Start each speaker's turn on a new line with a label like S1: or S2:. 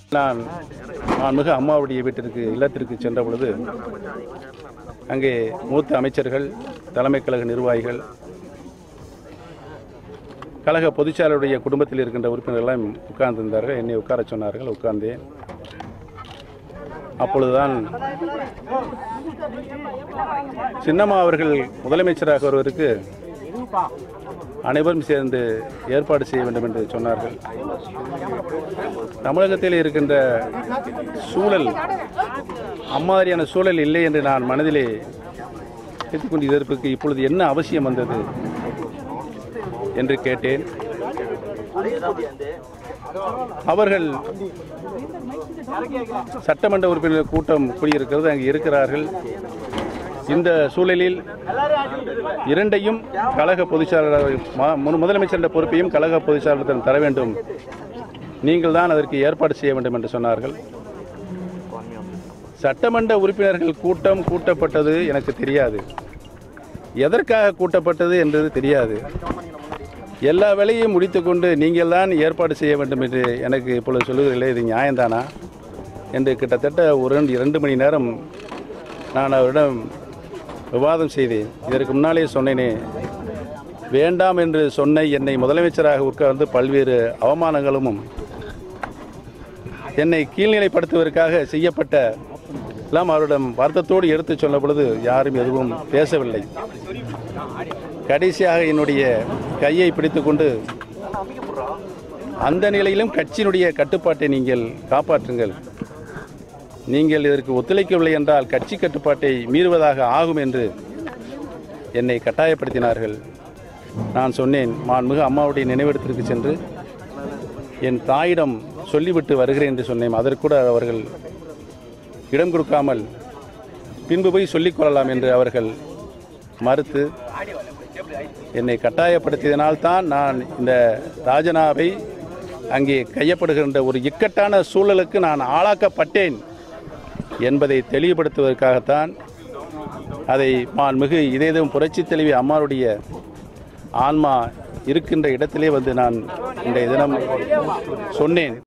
S1: நான் மாண்புமிகு அம்மாவுடைய வீட்டிற்கு இல்லத்திற்கு சென்ற பொழுது அங்கே மூத்த அமைச்சர்கள் தலைமை கழக நிர்வாகிகள் கழக பொதுச்சாளருடைய குடும்பத்தில் இருக்கின்ற உறுப்பினர்கள்லாம் உட்கார்ந்திருந்தார்கள் என்னை உட்காரச் சொன்னார்கள் உட்கார்ந்தேன் அப்பொழுதுதான் சின்னம்மா அவர்கள் முதலமைச்சராக வருவதற்கு அனைவரும் சேர்ந்து ஏற்பாடு செய்ய வேண்டும் என்று சொன்னார்கள் தமிழகத்தில் இருக்கின்ற சூழல் அம்மாதிரியான சூழல் இல்லை என்று நான் மனதிலே எடுத்துக்கொண்டு இதற்கு இப்பொழுது என்ன அவசியம் வந்தது என்று கேட்டேன் அவர்கள் சட்டமன்ற உறுப்பினர் கூட்டம் கூடியிருக்கிறது அங்கு இருக்கிறார்கள் இந்த சூழலில் இரண்டையும் கழக பொதுச்செயலாளர் மா- மு- முதலமைச்சர் என்ற பொறுப்பையும் கழக பொதுச்செயலாளரிடம் தர வேண்டும் நீங்கள் தான் அதற்கு ஏற்பாடு செய்ய வேண்டும் என்று சொன்னார்கள் சட்டமன்ற உறுப்பினர்கள் கூட்டம் கூட்டப்பட்டது எனக்கு தெரியாது எதற்காக கூட்டப்பட்டது என்பது தெரியாது எல்லா வேலையும் முடித்துக்கொண்டு நீங்கள் தான் ஏற்பாடு செய்ய வேண்டும் என்று எனக்கு இப்பொழுது சொல்லுகிறீர்களே இது நியாயம்தானா என்று கிட்டத்தட்ட ஒரு ரெண்டு- இரண்டு மணி நேரம் நான் அவரிடம் விவாதம் செய்தேன் இதற்கு முன்னாலே சொன்னேனே வேண்டாம் என்று சொன்ன என்னை முதலமைச்சராக உட்கார்ந்து பல்வேறு அவமானங்களும் என்னை கீழ்நிலைப்படுத்துவதற்காக செய்யப்பட்ட எல்லாம் அவரிடம் வருத்தத்தோடு எடுத்துச் சொன்ன பொழுது யாரும் எதுவும் பேசவில்லை கடைசியாக என்னுடைய கையை பிடித்துக்கொண்டு அந்த நிலையிலும் கட்சியினுடைய கட்டுப்பாட்டை நீங்கள் காப்பாற்றுங்கள் நீங்கள் இதற்கு ஒத்துழைக்கவில்லை என்றால் கட்சி கட்டுப்பாட்டை மீறுவதாக ஆகும் என்று என்னை கட்டாயப்படுத்தினார்கள் நான் சொன்னேன் மாண்புமிகு அம்மாவுடைய நினைவிடத்திற்கு சென்று என் தாயிடம் சொல்லிவிட்டு வருகிறேன் என்று சொன்னேன் அதற்கூட அவர்கள் இடம் கொடுக்காமல் பின்பு போய் சொல்லிக் கொள்ளலாம் என்று அவர்கள் மறுத்து என்னை கட்டாயப்படுத்தியதனால்தான் நான் இந்த ராஜனாவை அங்கே கையப்படுகின்ற ஒரு இக்கட்டான சூழலுக்கு நான் ஆளாக்கப்பட்டேன் என்பதை தெளிவுபடுத்துவதற்காகத்தான் அதை மாண்புமிகு இதேதும் புரட்சித் தலைவி அம்மாவுடைய ஆன்மா இருக்கின்ற இடத்திலே வந்து நான் இன்றைய தினம் சொன்னேன்